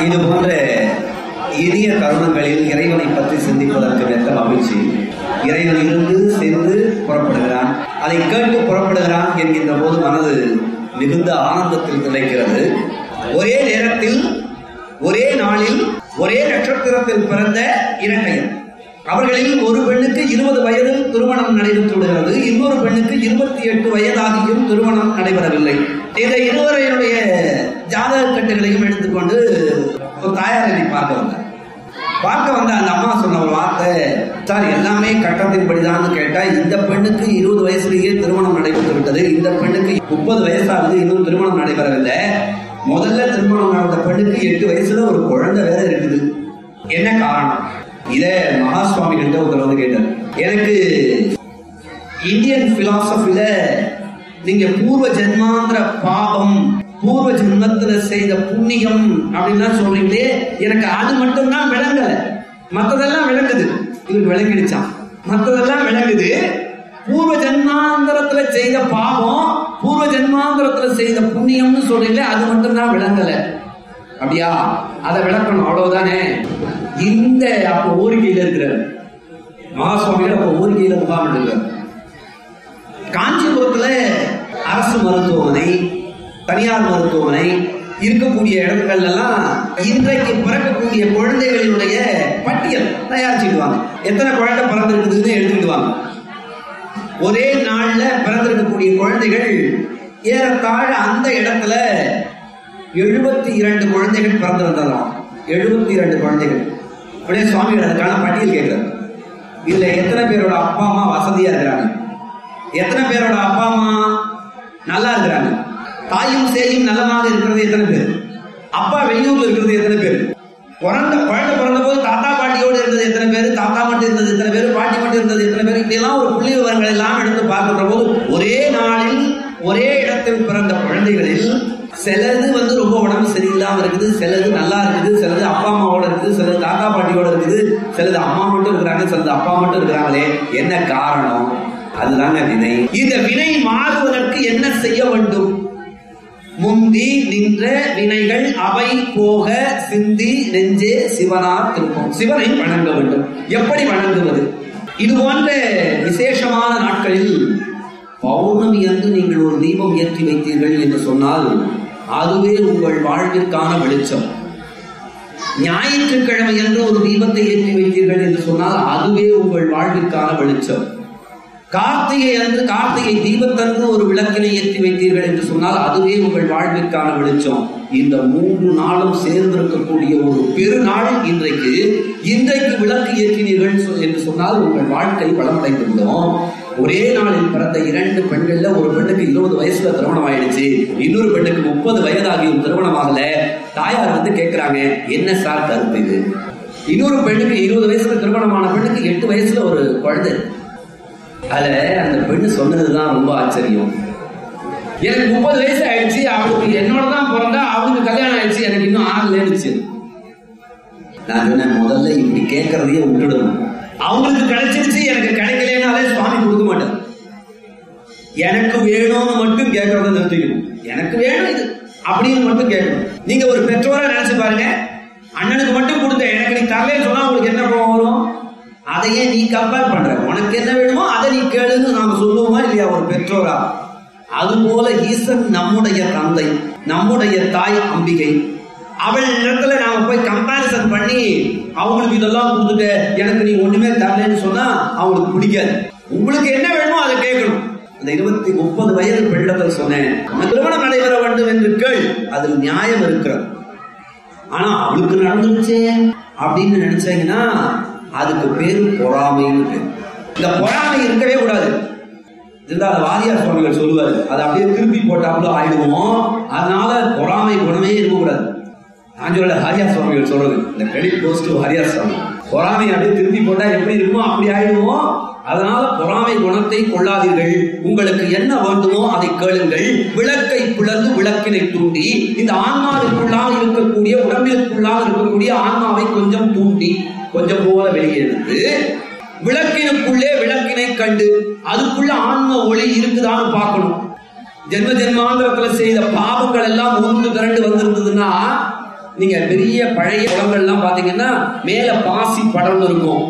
இது போன்ற இனிய தருணங்களில் இறைவனை பற்றி சிந்திப்பதற்கு மிக்க மகிழ்ச்சி இறைவன் இருந்து சென்று புறப்படுகிறான் அதை கேட்டு புறப்படுகிறான் என்கின்ற போது மனது மிகுந்த ஆனந்தத்தில் திளைக்கிறது ஒரே நேரத்தில் ஒரே நாளில் ஒரே நட்சத்திரத்தில் பிறந்த இரட்டையர் அவர்களில் ஒரு பெண்ணுக்கு இருபது வயதில் திருமணம் நடைபெற்று விடுகிறது இன்னொரு பெண்ணுக்கு இருபத்தி எட்டு வயதாகியும் திருமணம் நடைபெறவில்லை இந்த இருவரையுடைய ஜாதக கட்டுகளையும் எடுத்துக்கொண்டு ஒரு தாயார் என்னை பார்க்க வந்தார் பார்க்க வந்த அந்த அம்மா சொன்ன ஒரு வார்த்தை சார் எல்லாமே கட்டத்தின்படிதான் கேட்டா இந்த பெண்ணுக்கு இருபது வயசுலயே திருமணம் நடைபெற்று விட்டது இந்த பெண்ணுக்கு முப்பது வயசாகுது இன்னும் திருமணம் நடைபெறவில்லை முதல்ல திருமணம் நடந்த பெண்ணுக்கு எட்டு வயசுல ஒரு குழந்தை வேற இருக்குது என்ன காரணம் இத மகா சுவாமிகிட்ட ஒருத்தர் வந்து கேட்டார் எனக்கு இந்தியன் பிலாசபில நீங்க பூர்வ ஜென்மாந்திர பாவம் பூர்வ ஜென்மத்துல செய்த புண்ணியம் அப்படின்லாம் சொல்றீங்களே எனக்கு அது மட்டும் தான் விளங்கல மத்ததெல்லாம் விளங்குது இவருக்கு விளங்கிடுச்சான் மத்ததெல்லாம் விளங்குது பூர்வ ஜென்மாந்திரத்துல செய்த பாவம் பூர்வ ஜென்மாந்திரத்துல செய்த புண்ணியம்னு சொல்றீங்களே அது மட்டும் தான் விளங்கல அப்படியா அதை விளக்கணும் அவ்வளவுதானே இந்த அப்ப ஊருகையில இருக்கிறார் மகாசுவாமிகள் அப்ப ஊருகையில முகாம் இருக்கிறார் காஞ்சிபுரத்துல அரசு மருத்துவமனை தனியார் மருத்துவமனை இருக்கக்கூடிய இடங்கள் எல்லாம் இன்றைக்கு பிறக்கக்கூடிய குழந்தைகளினுடைய பட்டியல் தயாரிச்சுடுவாங்க எத்தனை குழந்தை பிறந்திருக்குதுன்னு எழுதிடுவாங்க ஒரே நாள்ல பிறந்திருக்கக்கூடிய குழந்தைகள் ஏறத்தாழ அந்த இடத்துல எழுபத்தி இரண்டு குழந்தைகள் பிறந்திருந்ததாம் எழுபத்தி இரண்டு குழந்தைகள் உடனே சுவாமிகள் அதுக்கான பட்டியல் கேட்கிறார் இதுல எத்தனை பேரோட அப்பா அம்மா வசதியா இருக்கிறாங்க எத்தனை பேரோட அப்பா அம்மா நல்லா இருக்கிறாங்க தாயும் சேயும் நலமாக இருக்கிறது எத்தனை பேர் அப்பா வெளியூர்ல இருக்கிறது எத்தனை பேர் பிறந்த குழந்தை பிறந்த போது தாத்தா பாட்டியோடு இருந்தது எத்தனை பேர் தாத்தா மட்டும் இருந்தது எத்தனை பேர் பாட்டி மட்டும் இருந்தது எத்தனை பேர் இப்படி எல்லாம் ஒரு புள்ளி விவரங்கள் எல்லாம் எடுத்து பார்க்கின்ற போது ஒரே நாளில் ஒரே இடத்தில் பிறந்த குழந்தைகளில் சிலது வந்து ரொம்ப உடம்பு சரியில்லாம இருக்குது சிலது நல்லா இருக்குது சிலது அப்பா அம்மாவோட இருக்குது சிலது தாத்தா பாட்டியோட இருக்குது சிலது அம்மா மட்டும் இருக்கிறாங்க சிலது அப்பா மட்டும் இருக்கிறாங்களே என்ன காரணம் அதுதாங்க வினை இந்த வினை மாறுவதற்கு என்ன செய்ய வேண்டும் முந்தி நின்ற வினைகள் அவை போக சிந்தி நெஞ்சே சிவனார் திருப்பம் சிவனை வணங்க வேண்டும் எப்படி வணங்குவது இது போன்ற விசேஷமான நாட்களில் பௌர்ணமி அன்று நீங்கள் ஒரு தீபம் ஏற்றி வைத்தீர்கள் என்று சொன்னால் அதுவே உங்கள் வாழ்விற்கான வெளிச்சம் ஞாயிற்றுக்கிழமை என்று ஒரு தீபத்தை ஏற்றி வைத்தீர்கள் என்று சொன்னால் அதுவே உங்கள் வாழ்விற்கான வெளிச்சம் கார்த்திகை அன்று கார்த்திகை தீபத்தன்று ஒரு விளக்கினை ஏற்றி வைத்தீர்கள் என்று சொன்னால் அதுவே உங்கள் வாழ்விற்கான வெளிச்சம் இந்த மூன்று நாளும் சேர்ந்திருக்கக்கூடிய ஒரு பெருநாள் இன்றைக்கு இன்றைக்கு விளக்கு ஏற்றினீர்கள் சொ- என்று சொன்னால் உங்கள் வாழ்க்கை வளமடைந்து விடும் ஒரே நாளில் பிறந்த இரண்டு பெண்கள்ல ஒரு பெண்ணுக்கு இருபது வயசுல திருமணம் ஆயிடுச்சு இன்னொரு பெண்ணுக்கு முப்பது வயதாகியும் திருமணம் ஆகல தாயார் வந்து கேட்கிறாங்க என்ன சார் கருத்து இது இன்னொரு பெண்ணுக்கு இருபது வயசுல திருமணமான பெண்ணுக்கு எட்டு வயசுல ஒரு குழந்தை அதுல அந்த பெண்ணு சொன்னதுதான் ரொம்ப ஆச்சரியம் எனக்கு முப்பது வயசு ஆயிடுச்சு அவளுக்கு என்னோட தான் பிறந்தா அவளுக்கு கல்யாணம் ஆயிடுச்சு எனக்கு இன்னும் ஆகலன்னுச்சு நான் சொன்னேன் முதல்ல இப்படி கேட்கறதையே விட்டுடணும் அவங்களுக்கு கிடைச்சிருச்சு எனக்கு கிடைக்கலனாலே சுவாமி கொடுக்க மாட்டார் எனக்கு வேணும்னு மட்டும் கேட்கறத நிறுத்திக்கணும் எனக்கு வேணும் இது அப்படின்னு மட்டும் கேட்கணும் நீங்க ஒரு பெற்றோரா நினைச்சு பாருங்க அண்ணனுக்கு மட்டும் கொடுத்த எனக்கு நீ தரலன்னு சொன்னா உங்களுக்கு என்ன கோவம் வரும் அதையே நீ கம்பேர் பண்ற உனக்கு என்ன வேணுமோ அதை நீ கேளுன்னு நாம சொல்லுவோமா இல்லையா ஒரு பெற்றோரா அதுபோல ஈசன் நம்முடைய தந்தை நம்முடைய தாய் அம்பிகை அவள் இடத்துல நாம போய் கம்பாரிசன் பண்ணி அவங்களுக்கு இதெல்லாம் கொடுத்துட்டு எனக்கு நீ ஒண்ணுமே தரலன்னு சொன்னா அவங்களுக்கு பிடிக்காது உங்களுக்கு என்ன வேணுமோ அதை கேட்கணும் அந்த இருபத்தி முப்பது வயது பெண்ணிடத்தில் சொன்னேன் உனக்கு திருமணம் நடைபெற வேண்டும் என்று கேள் அதில் நியாயம் இருக்கிறது ஆனா அவளுக்கு நடந்துருச்சே அப்படின்னு நினைச்சீங்கன்னா அதுக்கு பேரு பொறாமைன்னு பேர் இந்த பொறாமை இருக்கவே கூடாது இருந்தா அந்த வாரியார் சுவாமிகள் சொல்லுவாரு அதை அப்படியே திருப்பி போட்டாப்புல ஆயிடுவோம் அதனால பொறாமை குணமே இருக்கக்கூடாது நான் சொல்ல ஹரியார் சுவாமிகள் சொல்றது இந்த கிரெடிட் கோஸ் டு ஹரியார் சுவாமி பொறாமை அப்படியே திருப்பி போட்டா எப்படி இருக்குமோ அப்படி ஆயிடுவோம் அதனால பொறாமை குணத்தை கொள்ளாதீர்கள் உங்களுக்கு என்ன வேண்டுமோ அதை கேளுங்கள் விளக்கை பிளந்து விளக்கினை தூண்டி இந்த ஆன்மாவிற்குள்ளாக இருக்கக்கூடிய உடம்பிற்குள்ளாக இருக்கக்கூடிய ஆன்மாவை கொஞ்சம் தூண்டி கொஞ்சம் போல வெளியே எடுத்து விளக்கினுக்குள்ளே விளக்கினை கண்டு அதுக்குள்ள ஆன்ம ஒளி இருக்குதான்னு பார்க்கணும் ஜென்ம ஜென்மாந்திரத்துல செய்த பாவங்கள் எல்லாம் உருந்து திரண்டு வந்திருந்ததுன்னா நீங்க பெரிய பழைய குளங்கள்லாம் பாத்தீங்கன்னா மேல பாசி படர்ந்து இருக்கும்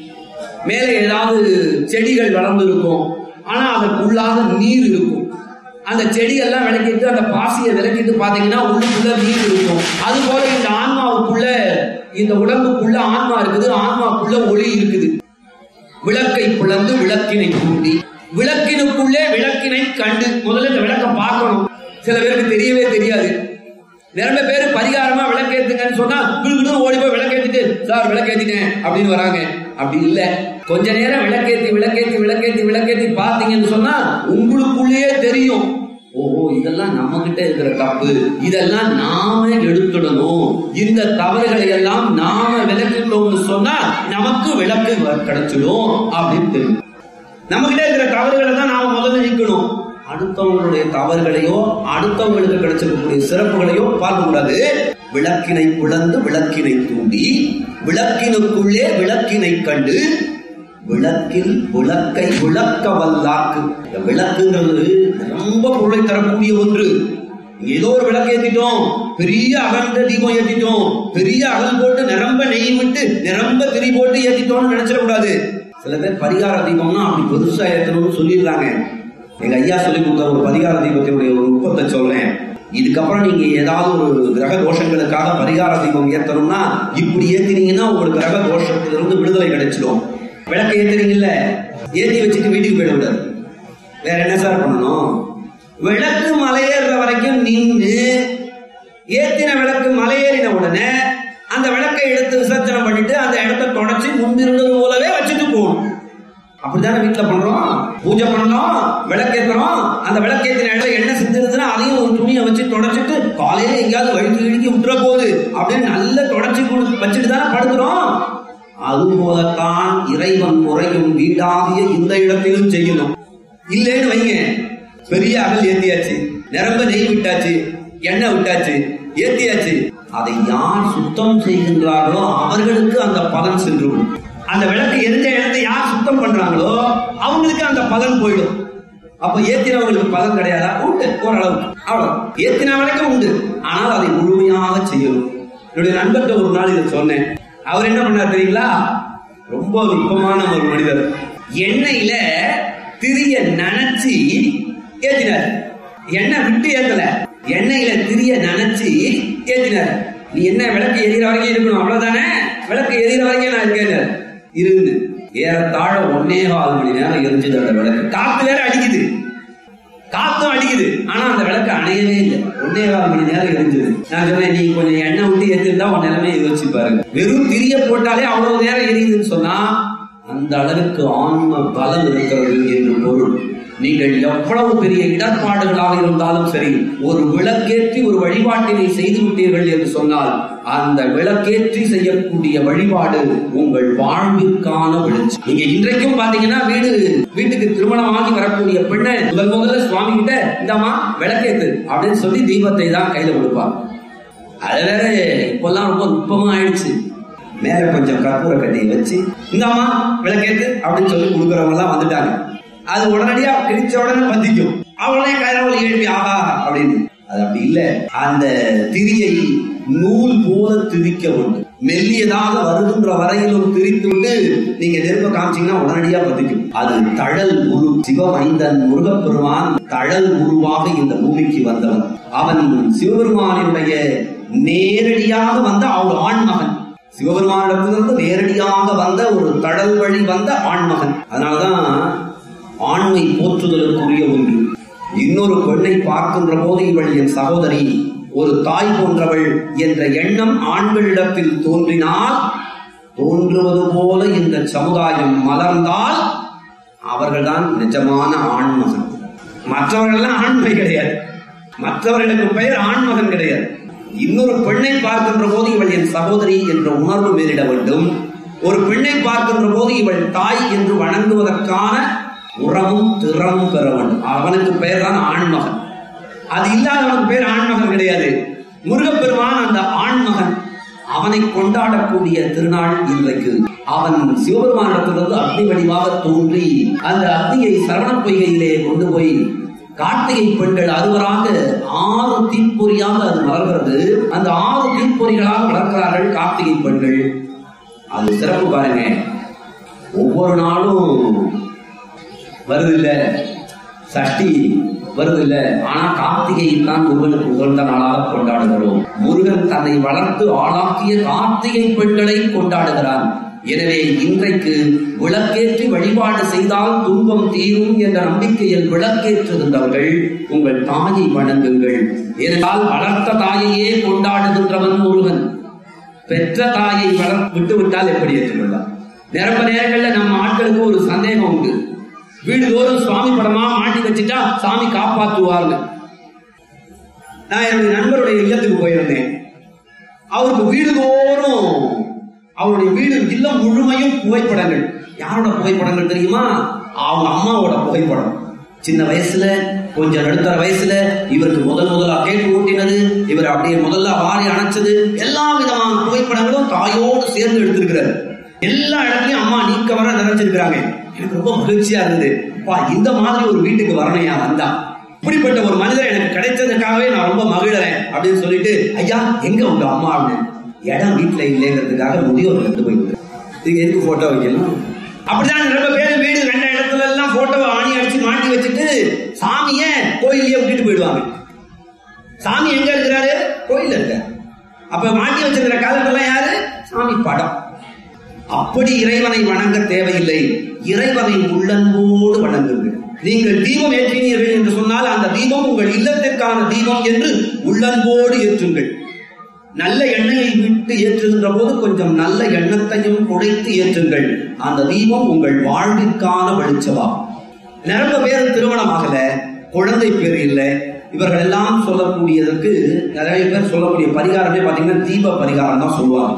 மேல ஏதாவது செடிகள் வளர்ந்து இருக்கும் ஆனா அதற்குள்ளாக நீர் இருக்கும் அந்த செடியெல்லாம் விளக்கிட்டு அந்த பாசியை விளக்கிட்டு பாத்தீங்கன்னா உள்ளுக்குள்ள நீர் இருக்கும் அது போல இந்த ஆன்மாவுக்குள்ள இந்த உடம்புக்குள்ள ஆன்மா இருக்குது ஆன்மாவுக்குள்ள ஒளி இருக்குது விளக்கை பிளந்து விளக்கினை தூண்டி விளக்கினுக்குள்ளே விளக்கினை கண்டு முதல்ல இந்த விளக்க பார்க்கணும் சில பேருக்கு தெரியவே தெரியாது நிறைய பேர் பரிகாரமா விளக்கேத்துங்கன்னு சொன்னா விழுந்து ஓடி போய் விளக்கேத்திட்டு சார் விளக்கேத்திட்டேன் அப்படின்னு வராங்க அப்படி இல்ல கொஞ்ச நேரம் விளக்கேத்தி விளக்கேத்தி விளக்கேத்தி விளக்கேத்தி பாத்தீங்கன்னு சொன்னா உங்களுக்குள்ளேயே தெரியும் ஓ இதெல்லாம் நம்ம கிட்ட இருக்கிற தப்பு இதெல்லாம் நாம எடுத்துடணும் இந்த தவறுகளை எல்லாம் நாம விளக்கிட்டோம்னு சொன்னா நமக்கு விளக்கு கிடைச்சிடும் அப்படின்னு தெரியும் நம்ம கிட்ட இருக்கிற தவறுகளை தான் நாம முதல்ல நீக்கணும் அடுத்தவங்களுடைய தவறுகளையோ அடுத்தவங்களுக்கு கிடைச்சிருக்கக்கூடிய சிறப்புகளையோ பார்க்க கூடாது விளக்கினை பிளந்து விளக்கினை தூண்டி விளக்கினுக்குள்ளே விளக்கினை கண்டு விளக்கில் விளக்கை விளக்க வல்லாக்கு இந்த விளக்குங்கிறது ரொம்ப பொருளை தரக்கூடிய ஒன்று இங்க ஏதோ ஒரு விளக்கு ஏத்திட்டோம் பெரிய அகன்ற தீபம் ஏத்திட்டோம் பெரிய அகல் போட்டு நிரம்ப நெய் விட்டு நிரம்ப திரி போட்டு ஏத்திட்டோம்னு நினைச்சிடக்கூடாது சில பேர் பரிகார தீபம்னா அப்படி பெருசா ஏத்தணும்னு சொல்லிடுறாங்க எங்க ஐயா சொல்லி கொடுத்த ஒரு பரிகார தீபத்தினுடைய ஒரு நுட்பத்தை சொல்றேன் இதுக்கப்புறம் நீங்க ஏதாவது ஒரு கிரக தோஷங்களுக்காக பரிகார தீபம் ஏத்தணும்னா இப்படி ஏத்தினீங்கன்னா உங்களுக்கு கிரக தோஷத்திலிருந்து விடுதலை கிடைச்சிடும் விளக்கு ஏத்துறீங்கல்ல ஏத்தி வச்சுட்டு வீட்டுக்கு போயிட கூடாது வேற என்ன சார் பண்ணணும் விளக்கு மலையேறுற வரைக்கும் நின்று ஏத்தின விளக்கு மலையேறின உடனே அந்த விளக்கை எடுத்து விசர்ஜனம் பண்ணிட்டு அந்த இடத்தை தொடச்சி முன்பிருந்தது போலவே வச்சுட்டு போகணும் அப்படித்தானே வீட்டுல பண்றோம் பூஜை பண்ணோம் விளக்கேத்துறோம் அந்த விளக்கேத்தின இடத்துல எண்ணெய் செஞ்சிருந்துன்னா அதையும் ஒரு துணியை வச்சு தொடச்சிட்டு காலையில எங்கேயாவது வழுக்கி இழுக்கி விட்டுற போகுது அப்படின்னு நல்லா தொடச்சி கொடு வச்சுட்டு தானே படுக்கிறோம் அதுபோலத்தான் இறைவன் முறையும் வீடாகிய இந்த இடத்திலும் செய்யணும் இல்லைன்னு வைங்க பெரிய அகல் ஏத்தியாச்சு நிரம்ப நெய் விட்டாச்சு எண்ணெய் விட்டாச்சு ஏத்தியாச்சு அதை யார் சுத்தம் செய்கின்றார்களோ அவர்களுக்கு அந்த பலன் சென்று விடும். அந்த விளக்கு எந்த இடத்தை யார் சுத்தம் பண்றாங்களோ அவங்களுக்கு அந்த பலன் போயிடும் அப்ப ஏத்தினவங்களுக்கு பலன் கிடையாதா உண்டு ஓரளவு அவ்வளவு ஏத்தின வரைக்கும் உண்டு ஆனால் அதை முழுமையாக செய்யணும் என்னுடைய நண்பர்கிட்ட ஒரு நாள் இதை சொன்னேன் அவர் என்ன பண்ணார் தெரியுங்களா ரொம்ப நுட்பமான ஒரு மனிதர் எண்ணெயில திரிய நனைச்சி ஏத்தினார் எண்ணெய் விட்டு ஏத்தல எண்ணெயில திரிய நனைச்சி ஏத்தினார் நீ என்ன விளக்கு எரியிற வரைக்கும் இருக்கணும் அவ்வளவுதானே விளக்கு எரியிற வரைக்கும் நான் இருக்கேன் இருந்து ஏறத்தாழ ஒன்னே கால் மணி நேரம் எரிஞ்சது அந்த விளக்கு காத்து வேற அடிக்குது காத்தும் அடிக்குது ஆனா அந்த விளக்கு அணையவே இல்லை ஒன்னே கால் மணி நேரம் எரிஞ்சது நான் சொன்னேன் நீ கொஞ்சம் எண்ணெய் விட்டு ஏத்திருந்தா உன் நிலைமையை யோசிச்சு பாருங்க வெறும் திரிய போட்டாலே அவ்வளவு நேரம் எரியுதுன்னு சொன்னா அந்த அளவுக்கு ஆன்ம பலம் இருக்கிறது என்று பொருள் நீங்கள் எவ்வளவு பெரிய இடர்பாடுகளாக இருந்தாலும் சரி ஒரு விளக்கேற்றி ஒரு வழிபாட்டினை செய்து விட்டீர்கள் என்று சொன்னால் அந்த விளக்கேற்றி செய்யக்கூடிய வழிபாடு உங்கள் வாழ்விற்கான வெளிச்சம் நீங்க இன்றைக்கும் பாத்தீங்கன்னா வீடு வீட்டுக்கு திருமணமாகி வரக்கூடிய பெண்ணை முதல் முதல்ல சுவாமி கிட்ட இந்தாமா விளக்கேத்து அப்படின்னு சொல்லி தீபத்தை தான் கையில கொடுப்பாங்க அது வேற இப்பெல்லாம் ரொம்ப நுட்பமா ஆயிடுச்சு மேல கொஞ்சம் கற்பூர கட்டியை வச்சு இந்தாமா விளக்கேத்து அப்படின்னு சொல்லி கொடுக்கறவங்க எல்லாம் வந்துட்டாங்க அது உடனடியா கிழிச்ச உடனே பந்திக்கும் அவளே கைரவல் எழுப்பி ஆஹா அப்படின்னு அது அப்படி இல்ல அந்த திரியை நூல் போல திரிக்க வேண்டும் மெல்லியதாக வருகின்ற வரையிலும் திரித்து விட்டு நீங்க நெருப்ப காமிச்சீங்கன்னா உடனடியா பத்திக்கும் அது தழல் உரு சிவமைந்தன் முருகப்பெருமான் தழல் உருவாக இந்த பூமிக்கு வந்தவன் அவன் சிவபெருமானினுடைய நேரடியாக வந்த அவர் ஆண்மகன் சிவபெருமானிடத்திலிருந்து நேரடியாக வந்த ஒரு தடல் வழி வந்த ஆண்மகன் அதனாலதான் ஆண்மை போற்றுதலுக்குரிய ஒன்று இன்னொரு பெண்ணை பார்க்கின்ற போது இவள் என் சகோதரி ஒரு தாய் போன்றவள் என்ற எண்ணம் ஆண்களிடத்தில் தோன்றினால் தோன்றுவது போல இந்த சமுதாயம் மலர்ந்தால் அவர்கள்தான் நிஜமான ஆண்மகன் மற்றவர்கள்லாம் ஆண்மை கிடையாது மற்றவர்களுக்கு பெயர் ஆண்மகன் கிடையாது இன்னொரு பெண்ணை பார்க்கின்ற போது இவள் என் சகோதரி என்ற உணர்வு மேலிட வேண்டும் ஒரு பெண்ணை பார்க்கின்ற போது இவள் தாய் என்று வணங்குவதற்கான உறவும் திறமும் பெற வேண்டும் அவனுக்கு பெயர் தான் ஆண்மகன் அது இல்லாதவனுக்கு பேர் ஆண்மகன் கிடையாது முருகப்பெருமான் அந்த ஆண்மகன் அவனை கொண்டாடக்கூடிய திருநாள் இன்றைக்கு அவன் சிவபெருமானிடத்திலிருந்து அக்னி வடிவாக தோன்றி அந்த அக்னியை சரவண பொய்கையிலே கொண்டு போய் கார்த்திகை பெண்கள் அறுவராக ஆறு தீப்பொறியாக அது மலர்கிறது அந்த ஆறு தீப்பொறிகளாக வளர்க்கிறார்கள் கார்த்திகை பெண்கள் அது சிறப்பு பாருங்க ஒவ்வொரு நாளும் வருது இல்ல சஷ்டி வருது இல்ல ஆனா கார்த்திகை தான் முருகனுக்கு உகந்த நாளாக கொண்டாடுகிறோம் முருகன் தன்னை வளர்த்து ஆளாக்கிய கார்த்திகை பெண்களை கொண்டாடுகிறான் எனவே இன்றைக்கு விளக்கேற்றி வழிபாடு செய்தால் துன்பம் தீரும் என்ற நம்பிக்கையில் விளக்கேற்றுகின்றவர்கள் உங்கள் தாயை வணங்குங்கள் ஏனென்றால் வளர்த்த தாயையே கொண்டாடுகின்றவன் முருகன் பெற்ற தாயை வளர் விட்டு விட்டால் எப்படி ஏற்றுக்கொள்ளலாம் நிரம்ப நேரங்கள்ல நம்ம ஆட்களுக்கு ஒரு சந்தேகம் உண்டு வீடுதோறும் சுவாமி படமா மாட்டி வச்சுட்டா சாமி காப்பாற்றுவார்னு நான் என்னுடைய நண்பருடைய இல்லத்துக்கு போயிருந்தேன் அவருக்கு வீடுதோறும் அவருடைய வீடு இல்லம் முழுமையும் புகைப்படங்கள் யாரோட புகைப்படங்கள் தெரியுமா அவங்க அம்மாவோட புகைப்படம் சின்ன வயசுல கொஞ்சம் நடுத்தர வயசுல இவருக்கு முதல் முதலா கேட்டு ஊட்டினது இவர் அப்படியே முதல்ல வாரி அணைச்சது எல்லா விதமான புகைப்படங்களும் தாயோடு சேர்ந்து எடுத்திருக்கிறார் எல்லா இடத்துலயும் அம்மா நீக்க வர நிறைச்சிருக்கிறாங்க எனக்கு ரொம்ப மகிழ்ச்சியா இருந்தது அப்பா இந்த மாதிரி ஒரு வீட்டுக்கு வரணையா வந்தா இப்படிப்பட்ட ஒரு மனிதர் எனக்கு கிடைச்சதுக்காகவே நான் ரொம்ப மகிழறேன் அப்படின்னு சொல்லிட்டு ஐயா எங்க உங்க அம்மா அப்படின்னு இடம் வீட்டுல இல்லைங்கிறதுக்காக முதியோர் எடுத்து போயிட்டு நீங்க எதுக்கு போட்டோ வைக்கணும் அப்படிதான் ரொம்ப பேர் வீடு ரெண்ட இடத்துல எல்லாம் போட்டோவை ஆணி அடிச்சு மாட்டி வச்சுட்டு சாமிய கோயிலையே விட்டுட்டு போயிடுவாங்க சாமி எங்க இருக்கிறாரு கோயில்ல இருக்க அப்ப மாட்டி வச்சிருக்கிற காலத்தெல்லாம் யாரு சாமி படம் அப்படி இறைவனை வணங்க தேவையில்லை இறைவனை உள்ளன்போடு வணங்குங்கள் நீங்கள் தீபம் ஏற்றினீர்கள் என்று சொன்னால் அந்த தீபம் உங்கள் இல்லத்திற்கான தீபம் என்று உள்ளன்போடு ஏற்றுங்கள் நல்ல எண்ணெயை விட்டு ஏற்றுகின்ற போது கொஞ்சம் நல்ல எண்ணத்தையும் குடைத்து ஏற்றுங்கள் அந்த தீபம் உங்கள் வாழ்விற்கான வெளிச்சமா நிரம்ப பேர் திருமணமாகல குழந்தை பேர் இல்லை இவர்கள் எல்லாம் சொல்லக்கூடியதற்கு நிறைய பேர் சொல்லக்கூடிய பரிகாரமே பாத்தீங்கன்னா தீப பரிகாரம் தான் சொல்லுவாங்க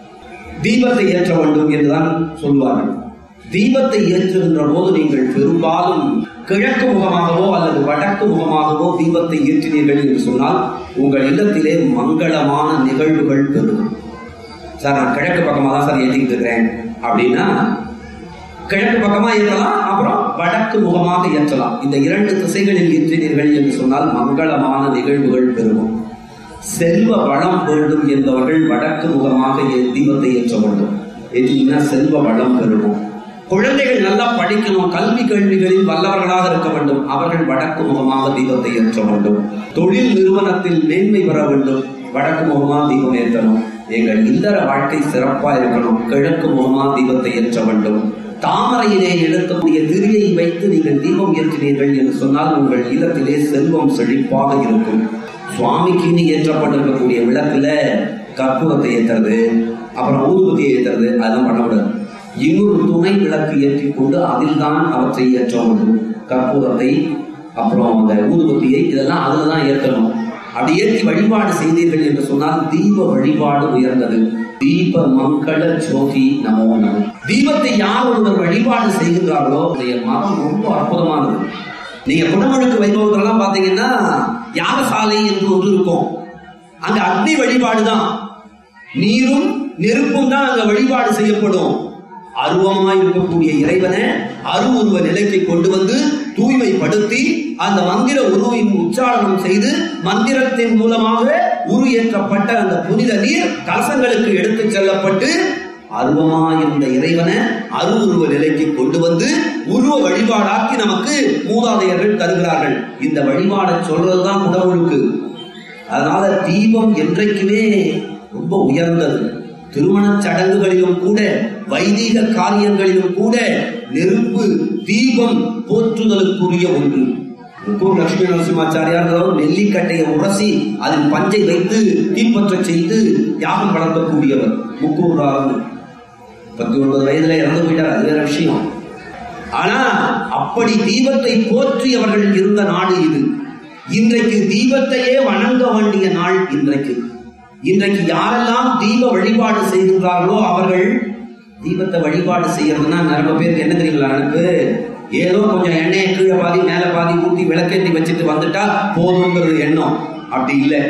தீபத்தை ஏற்ற வேண்டும் என்றுதான் சொல்வார்கள் தீபத்தை ஏற்றுகின்ற போது நீங்கள் பெரும்பாலும் கிழக்கு முகமாகவோ அல்லது வடக்கு முகமாகவோ தீபத்தை ஏற்றினீர்கள் என்று சொன்னால் உங்கள் இல்லத்திலே மங்களமான நிகழ்வுகள் பெருகும் சார் நான் கிழக்கு பக்கமாக தான் சார் ஏற்றிக்கிட்டு இருக்கிறேன் அப்படின்னா கிழக்கு பக்கமா ஏற்றலாம் அப்புறம் வடக்கு முகமாக ஏற்றலாம் இந்த இரண்டு திசைகளில் ஏற்றினீர்கள் என்று சொன்னால் மங்களமான நிகழ்வுகள் பெருகும் செல்வ வளம் வேண்டும் என்பவர்கள் வடக்கு முகமாக ஏ- தீபத்தை ஏற்ற வேண்டும் ஏற்றினா செல்வ வளம் பெருகும் குழந்தைகள் நல்லா படிக்கணும் கல்வி கேள்விகளில் வல்லவர்களாக இருக்க வேண்டும் அவர்கள் வடக்கு முகமாக தீபத்தை ஏற்ற வேண்டும் தொழில் நிறுவனத்தில் மேன்மை பெற வேண்டும் வடக்கு முகமா தீபம் ஏற்றணும் எங்கள் இல்லற வாழ்க்கை சிறப்பா இருக்கணும் கிழக்கு முகமா தீபத்தை ஏற்ற வேண்டும் தாமரையிலே எடுக்கக்கூடிய திரியை வைத்து நீங்கள் தீபம் ஏற்றினீர்கள் என்று சொன்னால் உங்கள் இல்லத்திலே செல்வம் செழிப்பாக இருக்கும் சுவாமிக்குன்னு ஏற்றப்பட்டிருக்கக்கூடிய விளக்குல கற்பூரத்தை ஏற்றுறது அப்புறம் ஊதுபத்தியை ஏற்றுறது அதெல்லாம் பண்ணக்கூடாது இன்னொரு துணை விளக்கு ஏற்றிக் கொண்டு அதில் தான் அவற்றை ஏற்ற வேண்டும் கற்பூரத்தை அப்புறம் அந்த ஊதுபத்தியை இதெல்லாம் அதுல தான் ஏற்றணும் அப்படி ஏற்றி வழிபாடு செய்தீர்கள் என்று சொன்னால் தீப வழிபாடு உயர்ந்தது தீப மங்கள ஜோதி நமோ நம தீபத்தை யார் ஒருவர் வழிபாடு செய்கின்றார்களோ அந்த மரம் ரொம்ப அற்புதமானது நீங்க குடமுழுக்கு வைபவத்தெல்லாம் பாத்தீங்கன்னா யாகசாலை என்று ஒன்று இருக்கும் அங்க அக்னி வழிபாடு தான் நீரும் நெருப்பும் தான் அங்க வழிபாடு செய்யப்படும் அருவமாய் இருக்கக்கூடிய இறைவனை அருவுருவ நிலைக்கு கொண்டு வந்து தூய்மைப்படுத்தி அந்த மந்திர உருவின் உச்சாரணம் செய்து மந்திரத்தின் மூலமாக உரு ஏற்றப்பட்ட அந்த புனித நீர் கலசங்களுக்கு எடுத்துச் செல்லப்பட்டு அருவமாயிருந்த இறைவனை அருவுருவ நிலைக்கு கொண்டு வந்து உருவ வழிபாடாக்கி நமக்கு மூதாதையர்கள் தருகிறார்கள் இந்த வழிபாடை சொல்றதுதான் உடவுழுக்கு அதனால தீபம் என்றைக்குமே ரொம்ப உயர்ந்தது திருமணச் சடங்குகளிலும் கூட வைதீக காரியங்களிலும் கூட நெருப்பு தீபம் போற்றுதலுக்குரிய ஒன்று முக்கூர் லட்சுமி நரசிம்மாச்சாரியார் நெல்லிக்கட்டையை உரசி அதில் பஞ்சை வைத்து தீப்பற்ற செய்து யாகம் வளர்க்கக்கூடியவர் முக்கூர் பத்தி ஒன்பது வயதுல இறந்து போயிட்டார் அது வேற விஷயம் ஆனா அப்படி தீபத்தை போற்றியவர்கள் இருந்த நாடு இது இன்றைக்கு தீபத்தையே வணங்க வேண்டிய நாள் இன்றைக்கு இன்றைக்கு யாரெல்லாம் தீப வழிபாடு செய்கின்றார்களோ அவர்கள் தீபத்தை வழிபாடு செய்யறதுன்னா நிறைய பேருக்கு என்ன தெரியுங்களா நினைப்பு ஏதோ கொஞ்சம் எண்ணெயை கீழே பாதி மேல பாதி ஊத்தி விளக்கேற்றி வச்சுட்டு வந்துட்டா போதுங்கிறது எண்ணம் அப்படி இல்லை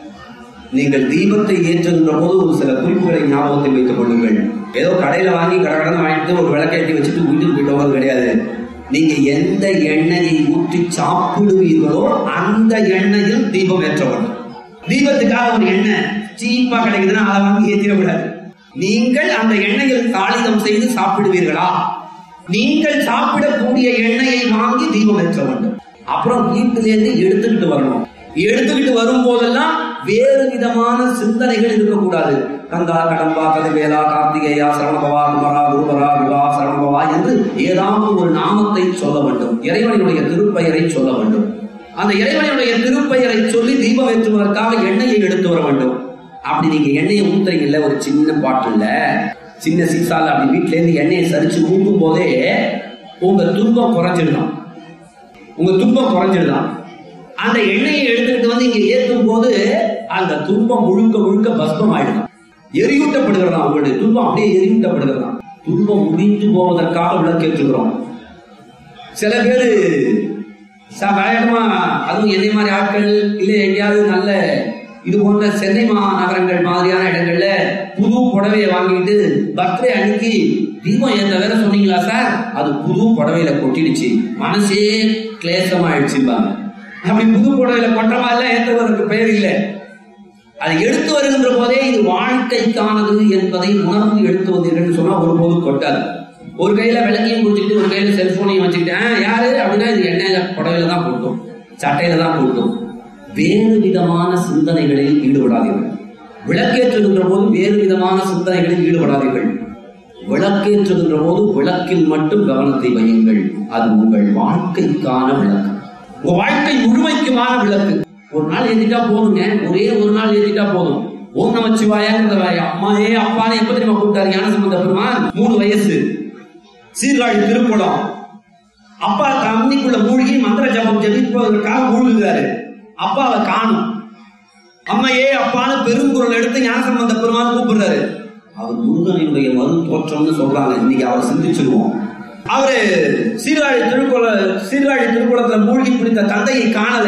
நீங்கள் தீபத்தை ஏற்றுகின்ற போது ஒரு சில குறிப்புகளை ஞாபகத்தில் வைத்துக் கொள்ளுங்கள் ஏதோ கடையில வாங்கி கடகடன்னு வாங்கிட்டு ஒரு விளக்கேற்றி வச்சுட்டு வீட்டுக்கு போயிட்டோம் கிடையாது நீங்க எந்த எண்ணெயை ஊற்றி சாப்பிடுவீர்களோ அந்த எண்ணெயில் தீபம் ஏற்ற வேண்டும் தீபத்துக்காக ஒரு எண்ணெய் சீப்பா கிடைக்குதுன்னா அதை வாங்கி ஏற்றிடக்கூடாது நீங்கள் அந்த எண்ணெயில் தாளிதம் செய்து சாப்பிடுவீர்களா நீங்கள் சாப்பிடக்கூடிய எண்ணெயை வாங்கி தீபம் ஏற்ற வேண்டும் அப்புறம் வீட்டிலேருந்து எடுத்துக்கிட்டு வரணும் எடுத்துக்கிட்டு வரும் போதெல்லாம் வேறு விதமான சிந்தனைகள் இருக்கக்கூடாது கங்கா கடம்பா கதிவேலா கார்த்திகேயா சரணபவா குமரா குருபரா விவா சரணபவா என்று ஏதாவது ஒரு நாமத்தை சொல்ல வேண்டும் இறைவனுடைய திருப்பெயரை சொல்ல வேண்டும் அந்த இறைவனுடைய திருப்பெயரை சொல்லி தீபம் ஏற்றுவதற்காக எண்ணெயை எடுத்து வர வேண்டும் அப்படி நீங்க எண்ணெயை ஊத்துறீங்கல்ல ஒரு சின்ன பாட்டில்ல சின்ன சீசால அப்படி வீட்டுல இருந்து எண்ணெயை சரிச்சு ஊட்டும் போதே உங்க துன்பம் குறைஞ்சிடலாம் உங்க துன்பம் குறைஞ்சிடலாம் அந்த எண்ணெயை எடுத்துக்கிட்டு வந்து இங்க ஏற்றும் போது அந்த துன்பம் முழுக்க முழுக்க பஸ்பம் ஆயிடும் எரியூட்டப்படுகிறதா உங்களுடைய துன்பம் அப்படியே எரியூட்டப்படுகிறதா துன்பம் முடிந்து போவதற்காக விளக்கேற்றுகிறோம் சில பேரு ச- வேகமா அதுவும் என்னை மாதிரி ஆட்கள் இல்ல எங்கேயாவது நல்ல இது போன்ற சென்னை மாநகரங்கள் மாதிரியான இடங்கள்ல புது புடவையை வாங்கிட்டு பர்த்டே அன்னைக்கு தீபம் ஏத்த வேற சொன்னீங்களா சார் அது புது புடவையில கொட்டிடுச்சு மனசே கிளேசமாயிடுச்சுப்பாங்க அப்படி புது புடவையில கொட்டுற மாதிரிலாம் ஏற்றுவதற்கு பெயர் இல்லை அதை எடுத்து வருகின்ற போதே இது வாழ்க்கைக்கானது என்பதை உணர்ந்து எடுத்து வந்தீர்கள் சொன்னா ஒருபோதும் கொட்டாது ஒரு கையில விளக்கையும் குடிச்சிட்டு ஒரு கையில செல்போனையும் வச்சுக்கிட்டு "ஆ, யாரு அப்படின்னா இது எண்ணெயில புடவையில தான் கூட்டும் சட்டையில தான் கூட்டும் வேறு விதமான சிந்தனைகளில் ஈடுபடாதீர்கள் விளக்கேற்றுகின்ற போது வேறு விதமான சிந்தனைகளில் ஈடுபடாதீர்கள் விளக்கேற்றுகின்ற போது விளக்கில் மட்டும் கவனத்தை வையுங்கள் அது உங்கள் வாழ்க்கைக்கான விளக்கு உங்க வாழ்க்கை முழுமைக்குமான விளக்கு ஒரு நாள் ஏத்திட்டா போதுங்க ஒரே ஒரு நாள் ஏத்திட்டா போதும் ஓம் நமச்சிவாயாங்கிறத அம்மாயே அப்பானே எப்ப தெரியுமா கூப்பிட்டாரு ஞானசம்பந்த பெருமான் மூணு வயசு சீர்காழி திருக்குளம் அப்பா தண்ணிக்குள்ள மூழ்கி மந்திர ஜபம் ஜபிப்பதற்காக மூழ்குகிறாரு அப்பாவை காணும் அம்மையே அப்பான்னு பெருங்குரல் எடுத்து ஞானசம்பந்த பெருமான் கூப்பிடுறாரு அவர் முருகனுடைய மறு தோற்றம்னு சொல்றாங்க இன்னைக்கு அவரை சிந்திச்சிருவோம் அவரு சீர்காழி திருக்குள சீர்காழி திருக்குளத்துல மூழ்கி பிடித்த தந்தையை காணல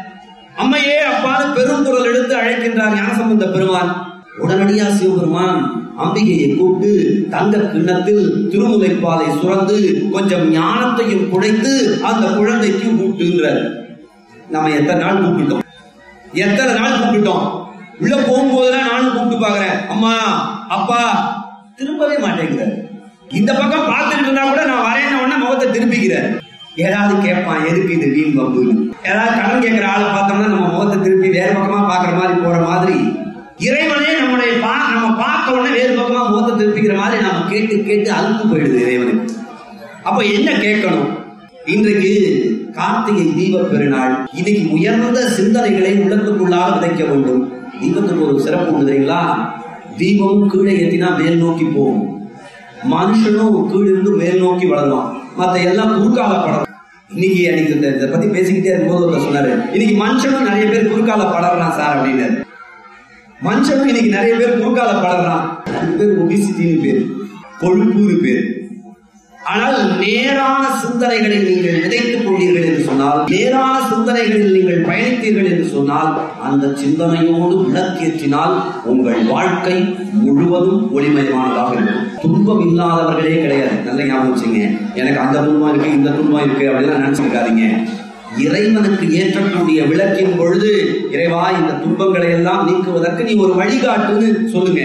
அம்மையே அப்பான்னு பெருங்குரல் எடுத்து அழைக்கின்றார் ஞானசம்பந்த பெருமான் உடனடியா சிவபெருமான் அம்பிகையை கூப்பிட்டு தங்க கிண்ணத்தில் திருமுலைப்பாலை சுரந்து கொஞ்சம் ஞானத்தையும் குடைத்து அந்த குழந்தைக்கு ஊட்டுங்கிறார் நம்ம எத்தனை நாள் கூப்பிட்டோம் எத்தனை நாள் கூப்பிட்டோம் உள்ள போகும்போதெல்லாம் நானும் கூப்பிட்டு பாக்குறேன் அம்மா அப்பா திரும்பவே மாட்டேங்கிறார் இந்த பக்கம் பார்த்துட்டு இருந்தா கூட நான் வரேன்ன உடனே முகத்தை திருப்பிக்கிறேன் ஏதாவது கேட்பான் எதுக்கு இது வீண் பம்பு ஏதாவது கடன் கேட்கிற ஆளை பார்த்தோம்னா நம்ம முகத்தை திருப்பி வேற பக்கமா பாக்குற மாதிரி போற மாதிரி இறைவனே நம்முடைய பா நம்ம பார்த்த உடனே வேறு பக்கமா முகத்தை திருப்பிக்கிற மாதிரி நம்ம கேட்டு கேட்டு அழுத்து போயிடுது இறைவனுக்கு அப்ப என்ன கேட்கணும் இன்றைக்கு கார்த்திகை தீப பெருநாள் இன்னைக்கு உயர்ந்த சிந்தனைகளை உள்ளத்துக்குள்ளாக விதைக்க வேண்டும் தீபத்துக்கு ஒரு சிறப்பு உண்டு தெரியுங்களா தீபம் கீழே ஏற்றினா மேல் நோக்கி போகும் மனுஷனும் கீழிருந்து மேல் நோக்கி வளருவான் மத்த எல்லாம் குறுக்கால படம் இன்னைக்கு எனக்கு இந்த இதை பத்தி பேசிக்கிட்டே இருக்கும்போது ஒருத்தர் சொன்னாரு இன்னைக்கு மனுஷனும் நிறைய பேர் குறுக்கால படறான் சார் அப்படின்னு மனுஷனும் இன்னைக்கு நிறைய பேர் குறுக்கால படறான் அதுக்கு பேர் ஒபிசிட்டின்னு பேர் கொழுப்புன்னு பேர் ஆனால் நேரான சிந்தனைகளை நீங்கள் விதைத்துக் கொண்டீர்கள் என்று சொன்னால் நேரான சிந்தனைகளில் நீங்கள் பயணித்தீர்கள் என்று சொன்னால் அந்த சிந்தனையோடு விளக்கேற்றினால் உங்கள் வாழ்க்கை முழுவதும் ஒளிமயமானதாக இருக்கும் துன்பம் இல்லாதவர்களே கிடையாது நல்ல ஞாபகம் வச்சுங்க எனக்கு அந்த துன்பம் இருக்கு இந்த துன்பம் இருக்கு அப்படின்னு நினைச்சிருக்காதீங்க இறைவனுக்கு ஏற்றக்கூடிய விளக்கின் பொழுது இறைவா இந்த துன்பங்களை எல்லாம் நீக்குவதற்கு நீ ஒரு வழிகாட்டுன்னு சொல்லுங்க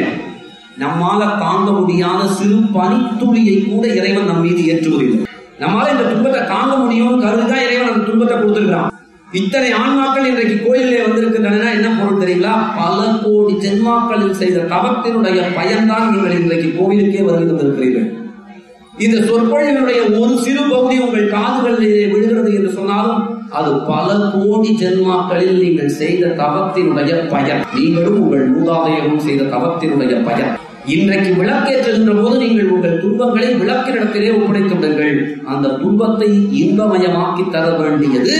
நம்மால தாங்க முடியாத சிறு பனித்துளியை கூட இறைவன் நம் மீது ஏற்றுவதில்லை நம்மால இந்த துன்பத்தை தாங்க முடியும் கருதுதான் இறைவன் அந்த துன்பத்தை கொடுத்திருக்கிறான் இத்தனை ஆன்மாக்கள் இன்றைக்கு கோயிலே வந்திருக்கின்றன என்ன பொருள் தெரியுங்களா பல கோடி ஜென்மாக்களில் செய்த தவத்தினுடைய பயன்தான் நீங்கள் இன்றைக்கு கோவிலுக்கே வருகை தந்திருக்கிறீர்கள் இந்த சொற்பொழிவினுடைய ஒரு சிறு பகுதி உங்கள் காதுகளிலே விழுகிறது என்று சொன்னாலும் அது பல கோடி ஜென்மாக்களில் நீங்கள் செய்த தவத்தினுடைய பயன் நீங்களும் உங்கள் மூதாதையரும் செய்த தவத்தினுடைய பயன் இன்றைக்கு விளக்கேற்றுகின்ற போது நீங்கள் உங்கள் துன்பங்களை விளக்கினிடத்திலே ஒப்படைத்து விடுங்கள் அந்த துன்பத்தை இன்பமயமாக்கி தர வேண்டியது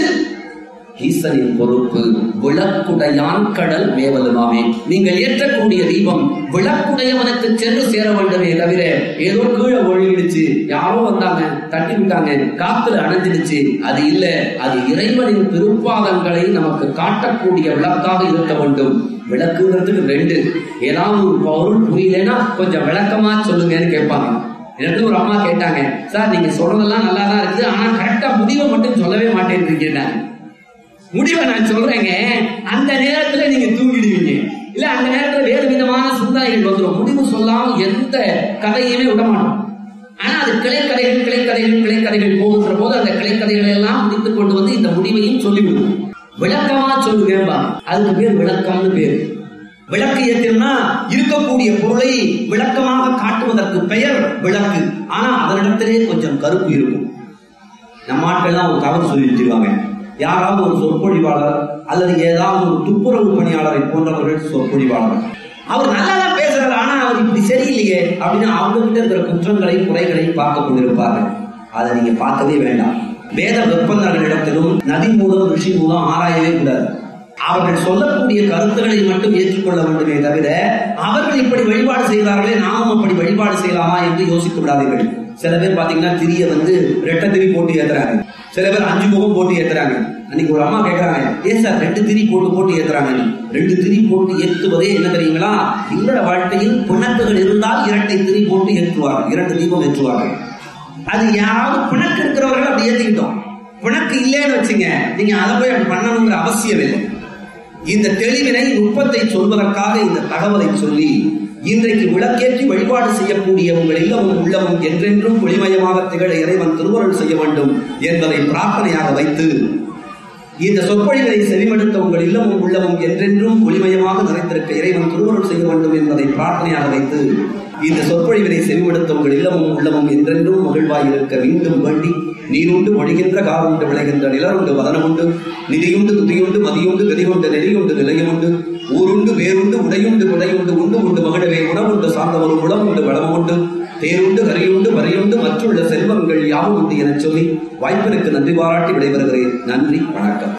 ஈசனின் பொறுப்பு விளக்குடையான் கடல் மேவலுமாமே நீங்கள் ஏற்றக்கூடிய தீபம் விளக்குடையவனுக்கு சென்று சேர வேண்டுமே தவிர ஏதோ கீழே ஒழுகிடுச்சு யாரோ வந்தாங்க தட்டி விட்டாங்க காத்துல அணைஞ்சிடுச்சு அது இல்ல அது இறைவனின் திருப்பாதங்களை நமக்கு காட்டக்கூடிய விளக்காக இருக்க வேண்டும் விளக்குங்கிறதுக்கு ரெண்டு ஏதாவது ஒரு பொருள் புரியலன்னா கொஞ்சம் விளக்கமா சொல்லுங்கன்னு கேட்பாங்க இடத்துல ஒரு அம்மா கேட்டாங்க சார் நீங்க சொல்றதெல்லாம் நல்லா தான் இருக்குது ஆனா கரெக்டா முடிவை மட்டும் சொல்லவே மாட்டேன்னு கேட்டாங்க முடிவை நான் சொல்றேங்க அந்த நேரத்துல நீங்க தூங்கிடுவீங்க இல்ல அந்த நேரத்துல வேறு விதமான சிந்தனைகள் வந்துடும் முடிவு சொல்லாம எந்த கதையுமே விட மாட்டோம் ஆனா அது கிளைக்கதைகள் கிளைக்கதைகள் கிளைக்கதைகள் போகின்ற போது அந்த கிளைக்கதைகளை எல்லாம் முடித்துக் கொண்டு வந்து இந்த முடிவையும் சொல்லிவிடுவோம் விளக்கமா சொல்லுவேன்பா அதுக்கு பேர் விளக்கம்னு பேர் விளக்கு ஏற்றினா இருக்கக்கூடிய பொருளை விளக்கமாக காட்டுவதற்கு பெயர் விளக்கு ஆனா அதனிடத்திலே கொஞ்சம் கருப்பு இருக்கும் நம்ம ஆட்கள்லாம் ஒரு தவறு சொல்லி வச்சிருவாங்க யாராவது ஒரு சொற்பொழிவாளர் அல்லது ஏதாவது ஒரு துப்புரவு பணியாளரை போன்றவர்கள் சொற்பொழிவாளர் அவர் நல்லா தான் பேசுறாரு ஆனா அவர் இப்படி சரியில்லையே அப்படின்னு அவங்க கிட்ட இருக்கிற குற்றங்களை குறைகளை பார்க்க கொண்டிருப்பார்கள் அதை நீங்க பார்க்கவே வேண்டாம் வேத விற்பனர்களிடத்திலும் நதி மூலம் ரிஷி மூலம் ஆராயவே கூடாது அவர்கள் சொல்லக்கூடிய கருத்துக்களை மட்டும் ஏற்றுக்கொள்ள வேண்டுமே தவிர அவர்கள் இப்படி வழிபாடு செய்கிறார்களே நாமும் அப்படி வழிபாடு செய்யலாமா என்று யோசிக்க விடாதீர்கள் சில பேர் பாத்தீங்கன்னா திரிய வந்து ரெட்ட திரி போட்டு ஏத்துறாங்க சில பேர் அஞ்சு முகம் போட்டு ஏத்துறாங்க அன்னைக்கு ஒரு அம்மா கேட்கறாங்க ஏன் சார் ரெண்டு திரி போட்டு போட்டு ஏத்துறாங்க ரெண்டு திரி போட்டு ஏத்துவதே என்ன தெரியுங்களா இல்லற வாழ்க்கையில் பிணக்குகள் இருந்தால் இரட்டை திரி போட்டு ஏற்றுவார்கள் இரண்டு தீபம் ஏற்றுவார்கள் அது யாராவது பிணக்கு இருக்கிறவர்கள் அப்படி ஏத்திக்கிட்டோம் பிணக்கு இல்லைன்னு வச்சுங்க நீங்க அதை போய் அப்படி பண்ணணுங்கிற அவசியம் இல்லை இந்த தெளிவினை நுட்பத்தை சொல்வதற்காக இந்த தகவலை சொல்லி இன்றைக்கு விளக்கேற்றி வழிபாடு செய்யக்கூடிய உங்கள் இல்லமும் உள்ளமும் என்றென்றும் ஒளிமயமாக திகழ இறைவன் திருவருள் செய்ய வேண்டும் என்பதை பிரார்த்தனையாக வைத்து இந்த சொற்பொழிகளை செவிமடுத்த உங்கள் இல்லமும் உள்ளமும் என்றென்றும் ஒளிமயமாக நிறைத்திருக்க இறைவன் திருவருள் செய்ய வேண்டும் என்பதை பிரார்த்தனையாக வைத்து இந்த சொற்பொழிவினை செவிமடுத்த உங்கள் இல்லமும் உள்ளமும் என்றென்றும் மகிழ்வாய் இருக்க மீண்டும் வேண்டி நீருண்டு மொழிகின்ற காருண்டு விளைகின்ற நிலருண்டு வதனமுண்டு நிதியுண்டு துதியுண்டு மதியுண்டு கதியுண்டு நெறியுண்டு நிலையமுண்டு ஊருண்டு வேருண்டு உடையுண்டு குடையுண்டு உண்டு உண்டு மகிழவே உணவுண்டு சார்ந்தவரும் உளமுண்டு வளமுண்டு தேருண்டு கரியுண்டு வரையுண்டு மற்றுள்ள செல்வங்கள் யாவும் உண்டு எனச் சொல்லி வாய்ப்பிற்கு நன்றி பாராட்டி விடைபெறுகிறேன் நன்றி வணக்கம்